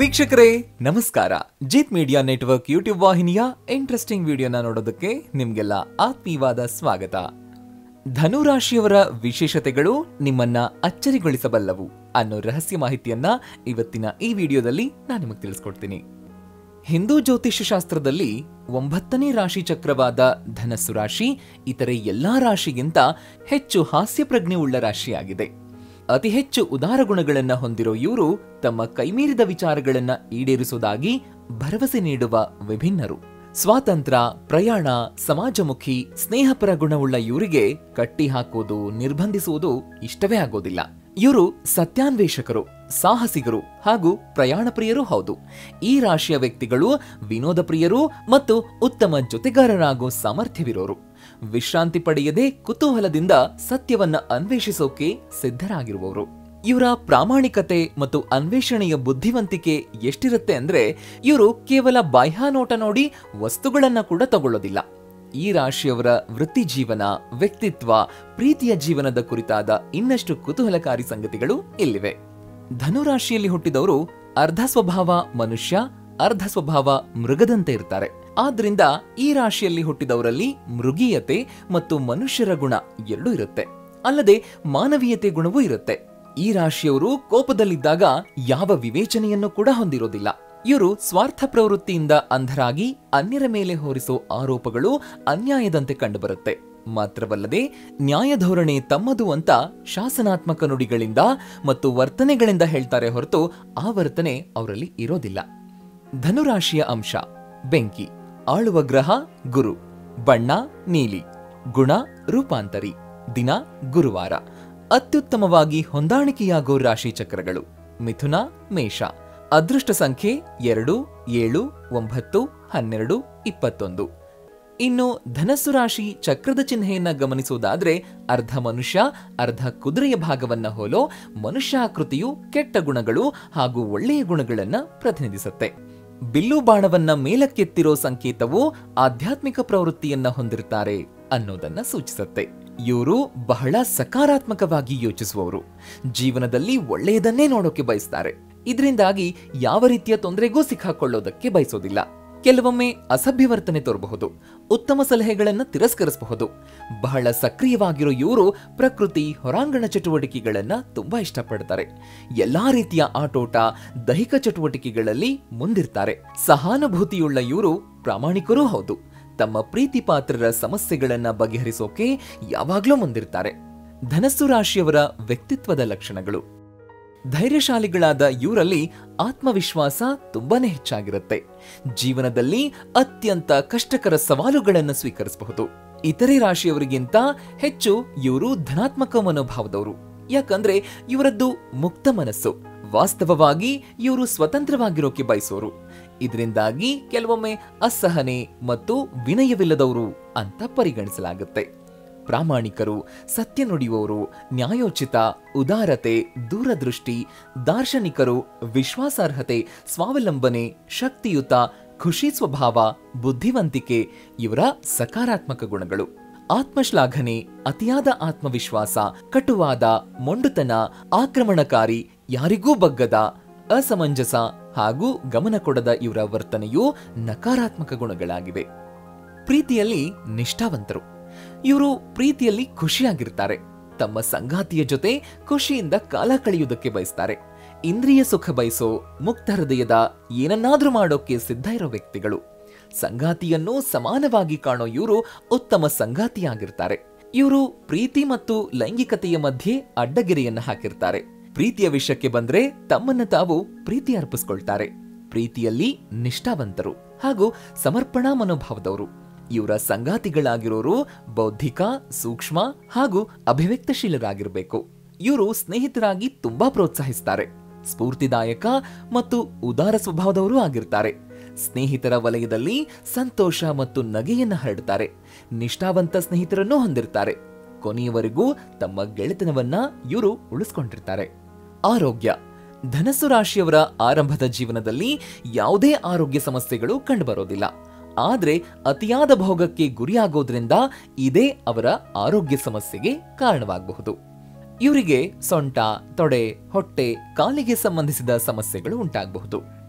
ವೀಕ್ಷಕರೇ ನಮಸ್ಕಾರ Jith media network YouTube ವಾಹಿನಿಯ ಇಂಟ್ರೆಸ್ಟಿಂಗ್ ವಿಡಿಯೋನ ನೋಡೋದಕ್ಕೆ ನಿಮ್ಗೆಲ್ಲ ಆತ್ಮೀಯವಾದ ಸ್ವಾಗತ ಧನುರಾಶಿಯವರ ವಿಶೇಷತೆಗಳು ನಿಮ್ಮನ್ನ ಅಚ್ಚರಿಗೊಳಿಸಬಲ್ಲವು ಅನ್ನೋ ರಹಸ್ಯ ಮಾಹಿತಿಯನ್ನ ಇವತ್ತಿನ ಈ ವಿಡಿಯೋದಲ್ಲಿ ನಾನು ನಿಮಗೆ ತಿಳಿಸ್ಕೊಡ್ತೀನಿ ಹಿಂದೂ ಜ್ಯೋತಿಷ್ಯ ಶಾಸ್ತ್ರದಲ್ಲಿ ಒಂಬತ್ತನೇ ರಾಶಿ ಚಕ್ರವಾದ ಧನಸ್ಸು ರಾಶಿ ಇತರೆ ಎಲ್ಲಾ ರಾಶಿಗಿಂತ ಹೆಚ್ಚು ಹಾಸ್ಯ ಪ್ರಜ್ಞೆ ಉಳ್ಳ ರಾಶಿಯಾಗಿದೆ ಅತಿ ಹೆಚ್ಚು ಉದಾರ ಗುಣಗಳನ್ನ ಹೊಂದಿರೋ ಇವರು ತಮ್ಮ ಕೈಮೀರಿದ ವಿಚಾರಗಳನ್ನ ಈಡೇರಿಸುವುದಾಗಿ ಭರವಸೆ ನೀಡುವ ವಿಭಿನ್ನರು ಸ್ವಾತಂತ್ರ್ಯ ಪ್ರಯಾಣ ಸಮಾಜಮುಖಿ ಸ್ನೇಹಪರ ಗುಣವುಳ್ಳ ಇವರಿಗೆ ಕಟ್ಟಿ ಹಾಕುವುದು ನಿರ್ಬಂಧಿಸುವುದು ಇಷ್ಟವೇ ಆಗೋದಿಲ್ಲ ಇವರು ಸತ್ಯಾನ್ವೇಷಕರು ಸಾಹಸಿಗರು ಹಾಗೂ ಪ್ರಯಾಣ ಪ್ರಿಯರೂ ಹೌದು ಈ ರಾಶಿಯ ವ್ಯಕ್ತಿಗಳು ವಿನೋದ ಪ್ರಿಯರು ಮತ್ತು ಉತ್ತಮ ಜೊತೆಗಾರರಾಗೋ ಸಾಮರ್ಥ್ಯವಿರೋರು ವಿಶ್ರಾಂತಿ ಪಡೆಯದೆ ಕುತೂಹಲದಿಂದ ಸತ್ಯವನ್ನ ಅನ್ವೇಷಿಸೋಕೆ ಸಿದ್ಧರಾಗಿರುವವರು ಇವರ ಪ್ರಾಮಾಣಿಕತೆ ಮತ್ತು ಅನ್ವೇಷಣೆಯ ಬುದ್ಧಿವಂತಿಕೆ ಎಷ್ಟಿರುತ್ತೆ ಅಂದ್ರೆ ಇವರು ಕೇವಲ ಬಾಹ್ಯಾನೋಟ ನೋಡಿ ವಸ್ತುಗಳನ್ನ ಕೂಡ ತಗೊಳ್ಳೋದಿಲ್ಲ ಈ ರಾಶಿಯವರ ವೃತ್ತಿ ಜೀವನ ವ್ಯಕ್ತಿತ್ವ ಪ್ರೀತಿಯ ಜೀವನದ ಕುರಿತಾದ ಇನ್ನಷ್ಟು ಕುತೂಹಲಕಾರಿ ಸಂಗತಿಗಳು ಇಲ್ಲಿವೆ ಧನುರಾಶಿಯಲ್ಲಿ ಹುಟ್ಟಿದವರು ಅರ್ಧ ಸ್ವಭಾವ ಮನುಷ್ಯ ಅರ್ಧ ಸ್ವಭಾವ ಮೃಗದಂತೆ ಇರ್ತಾರೆ ಆದ್ರಿಂದ ಈ ರಾಶಿಯಲ್ಲಿ ಹುಟ್ಟಿದವರಲ್ಲಿ ಮೃಗೀಯತೆ ಮತ್ತು ಮನುಷ್ಯರ ಗುಣ ಎರಡೂ ಇರುತ್ತೆ ಅಲ್ಲದೆ ಮಾನವೀಯತೆ ಗುಣವೂ ಇರುತ್ತೆ ಈ ರಾಶಿಯವರು ಕೋಪದಲ್ಲಿದ್ದಾಗ ಯಾವ ವಿವೇಚನೆಯನ್ನು ಕೂಡ ಹೊಂದಿರೋದಿಲ್ಲ ಇವರು ಸ್ವಾರ್ಥ ಪ್ರವೃತ್ತಿಯಿಂದ ಅಂಧರಾಗಿ ಅನ್ಯರ ಮೇಲೆ ಹೊರಿಸೋ ಆರೋಪಗಳು ಅನ್ಯಾಯದಂತೆ ಕಂಡುಬರುತ್ತೆ ಮಾತ್ರವಲ್ಲದೆ ನ್ಯಾಯ ಧೋರಣೆ ತಮ್ಮದು ಅಂತ ಶಾಸನಾತ್ಮಕ ನುಡಿಗಳಿಂದ ಮತ್ತು ವರ್ತನೆಗಳಿಂದ ಹೇಳ್ತಾರೆ ಹೊರತು ಆ ವರ್ತನೆ ಅವರಲ್ಲಿ ಇರೋದಿಲ್ಲ ಧನುರಾಶಿಯ ಅಂಶ ಬೆಂಕಿ ಆಳುವ ಗ್ರಹ ಗುರು ಬಣ್ಣ ನೀಲಿ ಗುಣ ರೂಪಾಂತರಿ ದಿನ ಗುರುವಾರ ಅತ್ಯುತ್ತಮವಾಗಿ ಹೊಂದಾಣಿಕೆಯಾಗೋ ರಾಶಿ ಚಕ್ರಗಳು ಮಿಥುನ ಮೇಷ ಅದೃಷ್ಟ ಸಂಖ್ಯೆ ಎರಡು ಏಳು ಒಂಬತ್ತು ಹನ್ನೆರಡು ಇಪ್ಪತ್ತೊಂದು ಇನ್ನು ಧನಸ್ಸು ರಾಶಿ ಚಕ್ರದ ಚಿಹ್ನೆಯನ್ನ ಗಮನಿಸುವುದಾದ್ರೆ ಅರ್ಧ ಮನುಷ್ಯ ಅರ್ಧ ಕುದುರೆಯ ಭಾಗವನ್ನ ಹೋಲೋ ಮನುಷ್ಯಾಕೃತಿಯು ಕೆಟ್ಟ ಗುಣಗಳು ಹಾಗೂ ಒಳ್ಳೆಯ ಗುಣಗಳನ್ನ ಪ್ರತಿನಿಧಿಸುತ್ತೆ ಬಿಲ್ಲು ಬಾಣವನ್ನ ಮೇಲಕ್ಕೆತ್ತಿರೋ ಸಂಕೇತವು ಆಧ್ಯಾತ್ಮಿಕ ಪ್ರವೃತ್ತಿಯನ್ನ ಹೊಂದಿರ್ತಾರೆ ಅನ್ನೋದನ್ನ ಸೂಚಿಸುತ್ತೆ ಇವರು ಬಹಳ ಸಕಾರಾತ್ಮಕವಾಗಿ ಯೋಚಿಸುವವರು ಜೀವನದಲ್ಲಿ ಒಳ್ಳೆಯದನ್ನೇ ನೋಡೋಕೆ ಬಯಸ್ತಾರೆ ಇದರಿಂದಾಗಿ ಯಾವ ರೀತಿಯ ತೊಂದರೆಗೂ ಸಿಕ್ಕಾಕೊಳ್ಳೋದಕ್ಕೆ ಬಯಸೋದಿಲ್ಲ ಕೆಲವೊಮ್ಮೆ ಅಸಭ್ಯ ವರ್ತನೆ ತೋರಬಹುದು ಉತ್ತಮ ಸಲಹೆಗಳನ್ನು ತಿರಸ್ಕರಿಸಬಹುದು ಬಹಳ ಸಕ್ರಿಯವಾಗಿರೋ ಇವರು ಪ್ರಕೃತಿ ಹೊರಾಂಗಣ ಚಟುವಟಿಕೆಗಳನ್ನ ತುಂಬಾ ಇಷ್ಟಪಡ್ತಾರೆ ಎಲ್ಲಾ ರೀತಿಯ ಆಟೋಟ ದೈಹಿಕ ಚಟುವಟಿಕೆಗಳಲ್ಲಿ ಮುಂದಿರ್ತಾರೆ ಸಹಾನುಭೂತಿಯುಳ್ಳ ಇವರು ಪ್ರಾಮಾಣಿಕರೂ ಹೌದು ತಮ್ಮ ಪ್ರೀತಿ ಪಾತ್ರರ ಸಮಸ್ಯೆಗಳನ್ನ ಬಗೆಹರಿಸೋಕೆ ಯಾವಾಗ್ಲೂ ಮುಂದಿರ್ತಾರೆ ಧನಸ್ಸು ರಾಶಿಯವರ ವ್ಯಕ್ತಿತ್ವದ ಲಕ್ಷಣಗಳು ಧೈರ್ಯಶಾಲಿಗಳಾದ ಇವರಲ್ಲಿ ಆತ್ಮವಿಶ್ವಾಸ ತುಂಬಾನೇ ಹೆಚ್ಚಾಗಿರುತ್ತೆ ಜೀವನದಲ್ಲಿ ಅತ್ಯಂತ ಕಷ್ಟಕರ ಸವಾಲುಗಳನ್ನು ಸ್ವೀಕರಿಸಬಹುದು ಇತರೆ ರಾಶಿಯವರಿಗಿಂತ ಹೆಚ್ಚು ಇವರು ಧನಾತ್ಮಕ ಮನೋಭಾವದವರು ಯಾಕಂದ್ರೆ ಇವರದ್ದು ಮುಕ್ತ ಮನಸ್ಸು ವಾಸ್ತವವಾಗಿ ಇವರು ಸ್ವತಂತ್ರವಾಗಿರೋಕೆ ಬಯಸೋರು ಇದರಿಂದಾಗಿ ಕೆಲವೊಮ್ಮೆ ಅಸಹನೆ ಮತ್ತು ವಿನಯವಿಲ್ಲದವರು ಅಂತ ಪರಿಗಣಿಸಲಾಗುತ್ತೆ ಪ್ರಾಮಾಣಿಕರು ಸತ್ಯ ನುಡಿಯುವವರು ನ್ಯಾಯೋಚಿತ ಉದಾರತೆ ದೂರದೃಷ್ಟಿ ದಾರ್ಶನಿಕರು ವಿಶ್ವಾಸಾರ್ಹತೆ ಸ್ವಾವಲಂಬನೆ ಶಕ್ತಿಯುತ ಖುಷಿ ಸ್ವಭಾವ ಬುದ್ಧಿವಂತಿಕೆ ಇವರ ಸಕಾರಾತ್ಮಕ ಗುಣಗಳು ಆತ್ಮಶ್ಲಾಘನೆ ಅತಿಯಾದ ಆತ್ಮವಿಶ್ವಾಸ ಕಟುವಾದ ಮೊಂಡುತನ ಆಕ್ರಮಣಕಾರಿ ಯಾರಿಗೂ ಬಗ್ಗದ ಅಸಮಂಜಸ ಹಾಗೂ ಗಮನ ಕೊಡದ ಇವರ ವರ್ತನೆಯು ನಕಾರಾತ್ಮಕ ಗುಣಗಳಾಗಿವೆ ಪ್ರೀತಿಯಲ್ಲಿ ನಿಷ್ಠಾವಂತರು ಇವರು ಪ್ರೀತಿಯಲ್ಲಿ ಖುಷಿಯಾಗಿರ್ತಾರೆ ತಮ್ಮ ಸಂಗಾತಿಯ ಜೊತೆ ಖುಷಿಯಿಂದ ಕಾಲ ಕಳೆಯುವುದಕ್ಕೆ ಬಯಸ್ತಾರೆ ಇಂದ್ರಿಯ ಸುಖ ಬಯಸೋ ಮುಕ್ತ ಹೃದಯದ ಏನನ್ನಾದ್ರೂ ಮಾಡೋಕೆ ಸಿದ್ಧ ಇರೋ ವ್ಯಕ್ತಿಗಳು ಸಂಗಾತಿಯನ್ನು ಸಮಾನವಾಗಿ ಕಾಣೋ ಇವರು ಉತ್ತಮ ಸಂಗಾತಿಯಾಗಿರ್ತಾರೆ ಇವರು ಪ್ರೀತಿ ಮತ್ತು ಲೈಂಗಿಕತೆಯ ಮಧ್ಯೆ ಅಡ್ಡಗೆರೆಯನ್ನ ಹಾಕಿರ್ತಾರೆ ಪ್ರೀತಿಯ ವಿಷಯಕ್ಕೆ ಬಂದ್ರೆ ತಮ್ಮನ್ನ ತಾವು ಪ್ರೀತಿ ಅರ್ಪಿಸ್ಕೊಳ್ತಾರೆ ಪ್ರೀತಿಯಲ್ಲಿ ನಿಷ್ಠಾವಂತರು ಹಾಗೂ ಸಮರ್ಪಣಾ ಮನೋಭಾವದವರು ಇವರ ಸಂಗಾತಿಗಳಾಗಿರೋರು ಬೌದ್ಧಿಕ ಸೂಕ್ಷ್ಮ ಹಾಗೂ ಅಭಿವ್ಯಕ್ತಶೀಲರಾಗಿರಬೇಕು ಇವರು ಸ್ನೇಹಿತರಾಗಿ ತುಂಬಾ ಪ್ರೋತ್ಸಾಹಿಸ್ತಾರೆ ಸ್ಫೂರ್ತಿದಾಯಕ ಮತ್ತು ಉದಾರ ಸ್ವಭಾವದವರೂ ಆಗಿರ್ತಾರೆ ಸ್ನೇಹಿತರ ವಲಯದಲ್ಲಿ ಸಂತೋಷ ಮತ್ತು ನಗೆಯನ್ನ ಹರಡುತ್ತಾರೆ ನಿಷ್ಠಾವಂತ ಸ್ನೇಹಿತರನ್ನೂ ಹೊಂದಿರ್ತಾರೆ ಕೊನೆಯವರೆಗೂ ತಮ್ಮ ಗೆಳೆತನವನ್ನ ಇವರು ಉಳಿಸ್ಕೊಂಡಿರ್ತಾರೆ ಆರೋಗ್ಯ ಧನಸ್ಸು ರಾಶಿಯವರ ಆರಂಭದ ಜೀವನದಲ್ಲಿ ಯಾವುದೇ ಆರೋಗ್ಯ ಸಮಸ್ಯೆಗಳು ಕಂಡುಬರೋದಿಲ್ಲ ಆದ್ರೆ ಅತಿಯಾದ ಭೋಗಕ್ಕೆ ಗುರಿಯಾಗೋದ್ರಿಂದ ಇದೇ ಅವರ ಆರೋಗ್ಯ ಸಮಸ್ಯೆಗೆ ಕಾರಣವಾಗಬಹುದು ಇವರಿಗೆ ಸೊಂಟ ತೊಡೆ ಹೊಟ್ಟೆ ಕಾಲಿಗೆ ಸಂಬಂಧಿಸಿದ ಸಮಸ್ಯೆಗಳು ಉಂಟಾಗಬಹುದು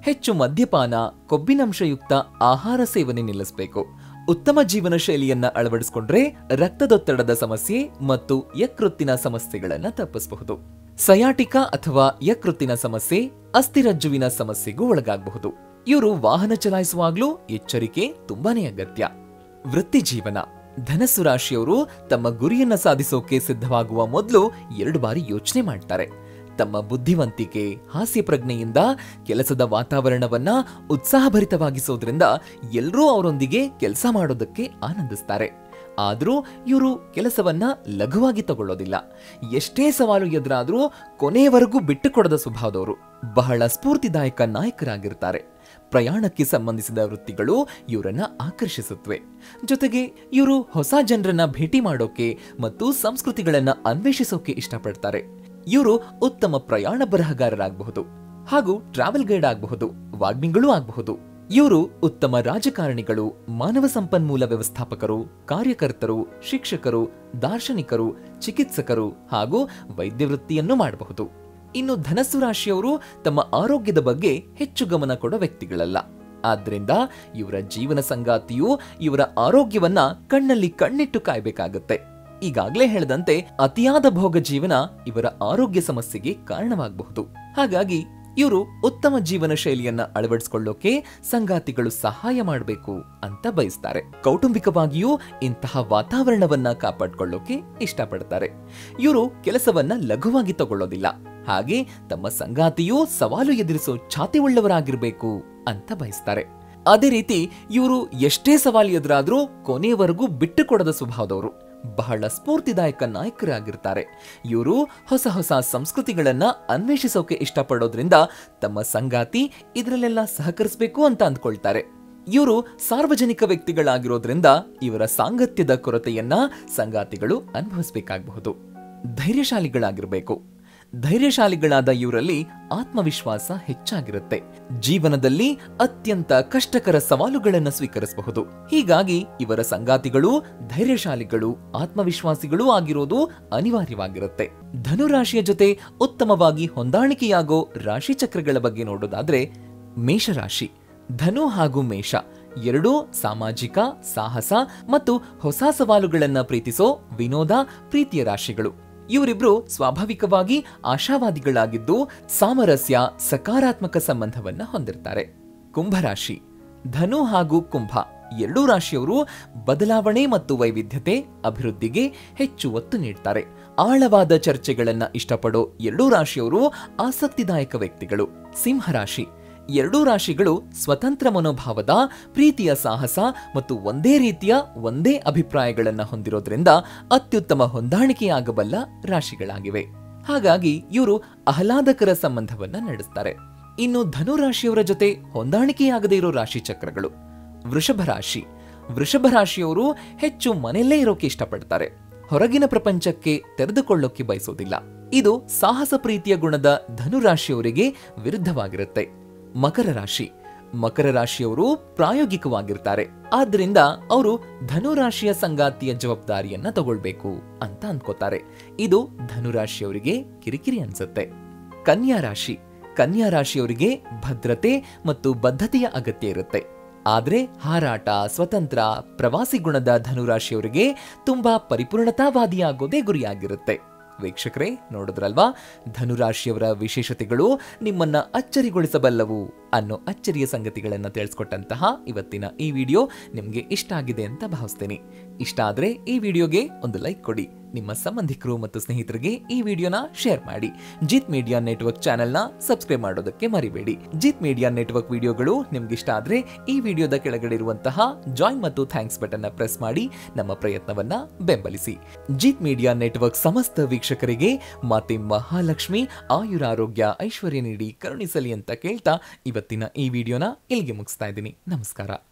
ಹೆಚ್ಚು ಮದ್ಯಪಾನ ಕೊಬ್ಬಿನಂಶಯುಕ್ತ ಆಹಾರ ಸೇವನೆ ನಿಲ್ಲಿಸಬೇಕು ಉತ್ತಮ ಜೀವನ ಶೈಲಿಯನ್ನ ಅಳವಡಿಸಿಕೊಂಡ್ರೆ ರಕ್ತದೊತ್ತಡದ ಸಮಸ್ಯೆ ಮತ್ತು ಯಕೃತ್ತಿನ ಸಮಸ್ಯೆಗಳನ್ನ ತಪ್ಪಿಸಬಹುದು ಸಯಾಟಿಕಾ ಅಥವಾ ಯಕೃತ್ತಿನ ಸಮಸ್ಯೆ ಅಸ್ಥಿರಜ್ಜುವಿನ ಸಮಸ್ಯೆಗೂ ಒಳಗಾಗಬಹುದು ಇವರು ವಾಹನ ಚಲಾಯಿಸುವಾಗ್ಲೂ ಎಚ್ಚರಿಕೆ ತುಂಬಾನೇ ಅಗತ್ಯ ವೃತ್ತಿ ಜೀವನ ಧನಸ್ಸು ರಾಶಿಯವರು ತಮ್ಮ ಗುರಿಯನ್ನ ಸಾಧಿಸೋಕೆ ಸಿದ್ಧವಾಗುವ ಮೊದಲು ಎರಡು ಬಾರಿ ಯೋಚನೆ ಮಾಡ್ತಾರೆ ತಮ್ಮ ಬುದ್ಧಿವಂತಿಕೆ ಹಾಸ್ಯ ಪ್ರಜ್ಞೆಯಿಂದ ಕೆಲಸದ ವಾತಾವರಣವನ್ನ ಉತ್ಸಾಹಭರಿತವಾಗಿಸೋದ್ರಿಂದ ಎಲ್ಲರೂ ಅವರೊಂದಿಗೆ ಕೆಲಸ ಮಾಡೋದಕ್ಕೆ ಆನಂದಿಸ್ತಾರೆ ಆದರೂ ಇವರು ಕೆಲಸವನ್ನ ಲಘುವಾಗಿ ತಗೊಳ್ಳೋದಿಲ್ಲ ಎಷ್ಟೇ ಸವಾಲು ಎದುರಾದ್ರೂ ಕೊನೆಯವರೆಗೂ ಬಿಟ್ಟುಕೊಡದ ಸ್ವಭಾವದವರು ಬಹಳ ಸ್ಫೂರ್ತಿದಾಯಕ ನಾಯಕರಾಗಿರ್ತಾರೆ ಪ್ರಯಾಣಕ್ಕೆ ಸಂಬಂಧಿಸಿದ ವೃತ್ತಿಗಳು ಇವರನ್ನ ಆಕರ್ಷಿಸುತ್ತವೆ ಜೊತೆಗೆ ಇವರು ಹೊಸ ಜನರನ್ನ ಭೇಟಿ ಮಾಡೋಕೆ ಮತ್ತು ಸಂಸ್ಕೃತಿಗಳನ್ನ ಅನ್ವೇಷಿಸೋಕೆ ಇಷ್ಟಪಡ್ತಾರೆ ಇವರು ಉತ್ತಮ ಪ್ರಯಾಣ ಬರಹಗಾರರಾಗಬಹುದು ಹಾಗೂ ಟ್ರಾವೆಲ್ ಗೈಡ್ ಆಗಬಹುದು ವಾಗ್ಮಿಗಳೂ ಆಗಬಹುದು ಇವರು ಉತ್ತಮ ರಾಜಕಾರಣಿಗಳು ಮಾನವ ಸಂಪನ್ಮೂಲ ವ್ಯವಸ್ಥಾಪಕರು ಕಾರ್ಯಕರ್ತರು ಶಿಕ್ಷಕರು ದಾರ್ಶನಿಕರು ಚಿಕಿತ್ಸಕರು ಹಾಗೂ ವೈದ್ಯ ವೃತ್ತಿಯನ್ನು ಮಾಡಬಹುದು ಇನ್ನು ಧನಸ್ಸು ರಾಶಿಯವರು ತಮ್ಮ ಆರೋಗ್ಯದ ಬಗ್ಗೆ ಹೆಚ್ಚು ಗಮನ ಕೊಡೋ ವ್ಯಕ್ತಿಗಳಲ್ಲ ಆದ್ರಿಂದ ಇವರ ಜೀವನ ಸಂಗಾತಿಯು ಇವರ ಆರೋಗ್ಯವನ್ನ ಕಣ್ಣಲ್ಲಿ ಕಣ್ಣಿಟ್ಟು ಕಾಯ್ಬೇಕಾಗತ್ತೆ ಈಗಾಗಲೇ ಹೇಳದಂತೆ ಅತಿಯಾದ ಭೋಗ ಜೀವನ ಇವರ ಆರೋಗ್ಯ ಸಮಸ್ಯೆಗೆ ಕಾರಣವಾಗಬಹುದು ಹಾಗಾಗಿ ಇವರು ಉತ್ತಮ ಜೀವನ ಶೈಲಿಯನ್ನ ಅಳವಡಿಸಿಕೊಳ್ಳೋಕೆ ಸಂಗಾತಿಗಳು ಸಹಾಯ ಮಾಡಬೇಕು ಅಂತ ಬಯಸ್ತಾರೆ ಕೌಟುಂಬಿಕವಾಗಿಯೂ ಇಂತಹ ವಾತಾವರಣವನ್ನ ಕಾಪಾಡಿಕೊಳ್ಳೋಕೆ ಇಷ್ಟಪಡ್ತಾರೆ ಇವರು ಕೆಲಸವನ್ನ ಲಘುವಾಗಿ ತಗೊಳ್ಳೋದಿಲ್ಲ ಹಾಗೆ ತಮ್ಮ ಸಂಗಾತಿಯೂ ಸವಾಲು ಎದುರಿಸೋ ಛಾತಿ ಉಳ್ಳವರಾಗಿರ್ಬೇಕು ಅಂತ ಬಯಸ್ತಾರೆ ಅದೇ ರೀತಿ ಇವರು ಎಷ್ಟೇ ಸವಾಲು ಎದುರಾದ್ರೂ ಕೊನೆಯವರೆಗೂ ಬಿಟ್ಟುಕೊಡದ ಸ್ವಭಾವದವರು ಬಹಳ ಸ್ಫೂರ್ತಿದಾಯಕ ನಾಯಕರಾಗಿರ್ತಾರೆ ಇವರು ಹೊಸ ಹೊಸ ಸಂಸ್ಕೃತಿಗಳನ್ನ ಅನ್ವೇಷಿಸೋಕೆ ಇಷ್ಟಪಡೋದ್ರಿಂದ ತಮ್ಮ ಸಂಗಾತಿ ಇದರಲ್ಲೆಲ್ಲ ಸಹಕರಿಸಬೇಕು ಅಂತ ಅಂದ್ಕೊಳ್ತಾರೆ ಇವರು ಸಾರ್ವಜನಿಕ ವ್ಯಕ್ತಿಗಳಾಗಿರೋದ್ರಿಂದ ಇವರ ಸಾಂಗತ್ಯದ ಕೊರತೆಯನ್ನ ಸಂಗಾತಿಗಳು ಅನುಭವಿಸಬೇಕಾಗಬಹುದು ಧೈರ್ಯಶಾಲಿಗಳಾಗಿರ್ಬೇಕು ಧೈರ್ಯಶಾಲಿಗಳಾದ ಇವರಲ್ಲಿ ಆತ್ಮವಿಶ್ವಾಸ ಹೆಚ್ಚಾಗಿರುತ್ತೆ ಜೀವನದಲ್ಲಿ ಅತ್ಯಂತ ಕಷ್ಟಕರ ಸವಾಲುಗಳನ್ನು ಸ್ವೀಕರಿಸಬಹುದು ಹೀಗಾಗಿ ಇವರ ಸಂಗಾತಿಗಳು ಧೈರ್ಯಶಾಲಿಗಳು ಆತ್ಮವಿಶ್ವಾಸಿಗಳೂ ಆಗಿರೋದು ಅನಿವಾರ್ಯವಾಗಿರುತ್ತೆ ಧನುರಾಶಿಯ ಜೊತೆ ಉತ್ತಮವಾಗಿ ಹೊಂದಾಣಿಕೆಯಾಗೋ ರಾಶಿ ಚಕ್ರಗಳ ಬಗ್ಗೆ ನೋಡೋದಾದ್ರೆ ಮೇಷರಾಶಿ ಧನು ಹಾಗೂ ಮೇಷ ಎರಡೂ ಸಾಮಾಜಿಕ ಸಾಹಸ ಮತ್ತು ಹೊಸ ಸವಾಲುಗಳನ್ನ ಪ್ರೀತಿಸೋ ವಿನೋದ ಪ್ರೀತಿಯ ರಾಶಿಗಳು ಇವರಿಬ್ರು ಸ್ವಾಭಾವಿಕವಾಗಿ ಆಶಾವಾದಿಗಳಾಗಿದ್ದು ಸಾಮರಸ್ಯ ಸಕಾರಾತ್ಮಕ ಸಂಬಂಧವನ್ನ ಹೊಂದಿರ್ತಾರೆ ಕುಂಭರಾಶಿ ಧನು ಹಾಗೂ ಕುಂಭ ಎರಡೂ ರಾಶಿಯವರು ಬದಲಾವಣೆ ಮತ್ತು ವೈವಿಧ್ಯತೆ ಅಭಿವೃದ್ಧಿಗೆ ಹೆಚ್ಚು ಒತ್ತು ನೀಡ್ತಾರೆ ಆಳವಾದ ಚರ್ಚೆಗಳನ್ನ ಇಷ್ಟಪಡೋ ಎರಡೂ ರಾಶಿಯವರು ಆಸಕ್ತಿದಾಯಕ ವ್ಯಕ್ತಿಗಳು ಸಿಂಹರಾಶಿ ಎರಡೂ ರಾಶಿಗಳು ಸ್ವತಂತ್ರ ಮನೋಭಾವದ ಪ್ರೀತಿಯ ಸಾಹಸ ಮತ್ತು ಒಂದೇ ರೀತಿಯ ಒಂದೇ ಅಭಿಪ್ರಾಯಗಳನ್ನ ಹೊಂದಿರೋದ್ರಿಂದ ಅತ್ಯುತ್ತಮ ಹೊಂದಾಣಿಕೆಯಾಗಬಲ್ಲ ರಾಶಿಗಳಾಗಿವೆ ಹಾಗಾಗಿ ಇವರು ಆಹ್ಲಾದಕರ ಸಂಬಂಧವನ್ನ ನಡೆಸ್ತಾರೆ ಇನ್ನು ಧನು ರಾಶಿಯವರ ಜೊತೆ ಹೊಂದಾಣಿಕೆಯಾಗದೇ ಇರೋ ರಾಶಿ ಚಕ್ರಗಳು ವೃಷಭ ರಾಶಿ ವೃಷಭ ರಾಶಿಯವರು ಹೆಚ್ಚು ಮನೆಯಲ್ಲೇ ಇರೋಕೆ ಇಷ್ಟಪಡ್ತಾರೆ ಹೊರಗಿನ ಪ್ರಪಂಚಕ್ಕೆ ತೆರೆದುಕೊಳ್ಳೋಕೆ ಬಯಸೋದಿಲ್ಲ ಇದು ಸಾಹಸ ಪ್ರೀತಿಯ ಗುಣದ ಧನು ರಾಶಿಯವರಿಗೆ ವಿರುದ್ಧವಾಗಿರುತ್ತೆ ಮಕರ ರಾಶಿ ಮಕರ ರಾಶಿಯವರು ಪ್ರಾಯೋಗಿಕವಾಗಿರ್ತಾರೆ ಆದ್ರಿಂದ ಅವರು ಧನುರಾಶಿಯ ಸಂಗಾತಿಯ ಜವಾಬ್ದಾರಿಯನ್ನ ತಗೊಳ್ಬೇಕು ಅಂತ ಅನ್ಕೋತಾರೆ ಇದು ಧನುರಾಶಿಯವರಿಗೆ ಕಿರಿಕಿರಿ ಅನ್ಸುತ್ತೆ ಕನ್ಯಾ ರಾಶಿ ಕನ್ಯಾ ರಾಶಿಯವರಿಗೆ ಭದ್ರತೆ ಮತ್ತು ಬದ್ಧತೆಯ ಅಗತ್ಯ ಇರುತ್ತೆ ಆದ್ರೆ ಹಾರಾಟ ಸ್ವತಂತ್ರ ಪ್ರವಾಸಿ ಗುಣದ ಧನುರಾಶಿಯವರಿಗೆ ತುಂಬಾ ಪರಿಪೂರ್ಣತಾವಾದಿಯಾಗೋದೇ ಗುರಿಯಾಗಿರುತ್ತೆ ವೀಕ್ಷಕರೇ ನೋಡಿದ್ರಲ್ವಾ ಧನುರಾಶಿಯವರ ವಿಶೇಷತೆಗಳು ನಿಮ್ಮನ್ನ ಅಚ್ಚರಿಗೊಳಿಸಬಲ್ಲವು ಅನ್ನೋ ಅಚ್ಚರಿಯ ಸಂಗತಿಗಳನ್ನ ತಿಳಿಸ್ಕೊಟ್ಟಂತಹ ಇವತ್ತಿನ ಈ ವಿಡಿಯೋ ನಿಮ್ಗೆ ಇಷ್ಟ ಆಗಿದೆ ಅಂತ ಭಾವಿಸ್ತೇನೆ ಇಷ್ಟ ಆದ್ರೆ ಈ ವಿಡಿಯೋಗೆ ಒಂದು ಲೈಕ್ ಕೊಡಿ ನಿಮ್ಮ ಸಂಬಂಧಿಕರು ಮತ್ತು ಸ್ನೇಹಿತರಿಗೆ ಈ ವಿಡಿಯೋನ ಶೇರ್ ಮಾಡಿ ಜಿತ್ ಮೀಡಿಯಾ ನೆಟ್ವರ್ಕ್ ಚಾನೆಲ್ನ ಸಬ್ಸ್ಕ್ರೈಬ್ ಮಾಡೋದಕ್ಕೆ ಮರಿಬೇಡಿ ಜಿತ್ ಮೀಡಿಯಾ ನೆಟ್ವರ್ಕ್ ವಿಡಿಯೋಗಳು ನಿಮ್ಗೆ ಇಷ್ಟ ಆದ್ರೆ ಈ ವಿಡಿಯೋದ ಕೆಳಗಡೆ ಇರುವಂತಹ ಜಾಯಿನ್ ಮತ್ತು ಥ್ಯಾಂಕ್ಸ್ ಬಟನ್ ಪ್ರೆಸ್ ಮಾಡಿ ನಮ್ಮ ಪ್ರಯತ್ನವನ್ನ ಬೆಂಬಲಿಸಿ ಜಿತ್ ಮೀಡಿಯಾ ನೆಟ್ವರ್ಕ್ ಸಮಸ್ತ ವೀಕ್ಷಕರಿಗೆ ಮಾತೆ ಮಹಾಲಕ್ಷ್ಮಿ ಆಯುರಾರೋಗ್ಯ ಐಶ್ವರ್ಯ ನೀಡಿ ಕರುಣಿಸಲಿ ಅಂತ ಕೇಳ್ತಾ ಇವತ್ತಿನ ಈ ವಿಡಿಯೋನ ಇಲ್ಲಿಗೆ ಮುಗಿಸ್ತಾ ಇದ್ದೀನಿ ನಮಸ್ಕಾರ